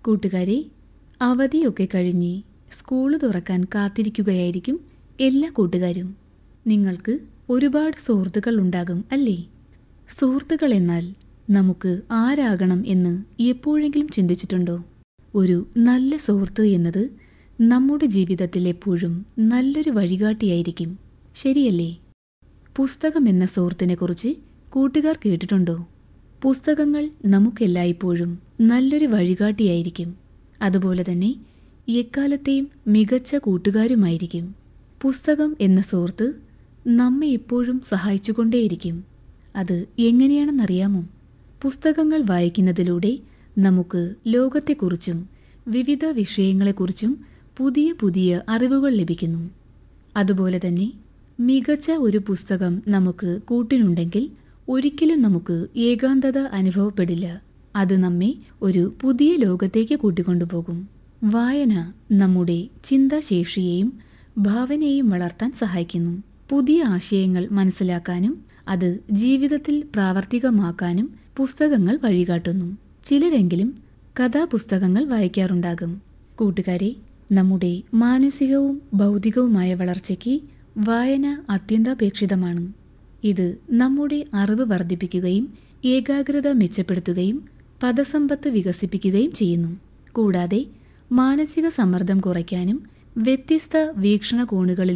കൂട്ടുകാരെ അവധിയൊക്കെ കഴിഞ്ഞ് സ്കൂള് തുറക്കാൻ കാത്തിരിക്കുകയായിരിക്കും എല്ലാ കൂട്ടുകാരും നിങ്ങൾക്ക് ഒരുപാട് സുഹൃത്തുക്കൾ ഉണ്ടാകും അല്ലേ സുഹൃത്തുക്കൾ എന്നാൽ നമുക്ക് ആരാകണം എന്ന് എപ്പോഴെങ്കിലും ചിന്തിച്ചിട്ടുണ്ടോ ഒരു നല്ല സുഹൃത്ത് എന്നത് നമ്മുടെ ജീവിതത്തിൽ എപ്പോഴും നല്ലൊരു വഴികാട്ടിയായിരിക്കും ശരിയല്ലേ പുസ്തകം എന്ന സുഹൃത്തിനെക്കുറിച്ച് കൂട്ടുകാർ കേട്ടിട്ടുണ്ടോ പുസ്തകങ്ങൾ നമുക്കെല്ലായ്പ്പോഴും നല്ലൊരു വഴികാട്ടിയായിരിക്കും അതുപോലെ തന്നെ എക്കാലത്തെയും മികച്ച കൂട്ടുകാരുമായിരിക്കും പുസ്തകം എന്ന സുഹൃത്ത് നമ്മെ എപ്പോഴും സഹായിച്ചുകൊണ്ടേയിരിക്കും അത് എങ്ങനെയാണെന്നറിയാമോ പുസ്തകങ്ങൾ വായിക്കുന്നതിലൂടെ നമുക്ക് ലോകത്തെക്കുറിച്ചും വിവിധ വിഷയങ്ങളെക്കുറിച്ചും പുതിയ പുതിയ അറിവുകൾ ലഭിക്കുന്നു അതുപോലെ തന്നെ മികച്ച ഒരു പുസ്തകം നമുക്ക് കൂട്ടിനുണ്ടെങ്കിൽ ഒരിക്കലും നമുക്ക് ഏകാന്തത അനുഭവപ്പെടില്ല അത് നമ്മെ ഒരു പുതിയ ലോകത്തേക്ക് കൂട്ടിക്കൊണ്ടുപോകും വായന നമ്മുടെ ചിന്താശേഷിയെയും ഭാവനയെയും വളർത്താൻ സഹായിക്കുന്നു പുതിയ ആശയങ്ങൾ മനസ്സിലാക്കാനും അത് ജീവിതത്തിൽ പ്രാവർത്തികമാക്കാനും പുസ്തകങ്ങൾ വഴികാട്ടുന്നു ചിലരെങ്കിലും കഥാപുസ്തകങ്ങൾ വായിക്കാറുണ്ടാകും കൂട്ടുകാരെ നമ്മുടെ മാനസികവും ഭൗതികവുമായ വളർച്ചയ്ക്ക് വായന അത്യന്താപേക്ഷിതമാണ് ഇത് നമ്മുടെ അറിവ് വർദ്ധിപ്പിക്കുകയും ഏകാഗ്രത മെച്ചപ്പെടുത്തുകയും പദസമ്പത്ത് വികസിപ്പിക്കുകയും ചെയ്യുന്നു കൂടാതെ മാനസിക സമ്മർദ്ദം കുറയ്ക്കാനും വ്യത്യസ്ത വീക്ഷണകോണുകളിൽ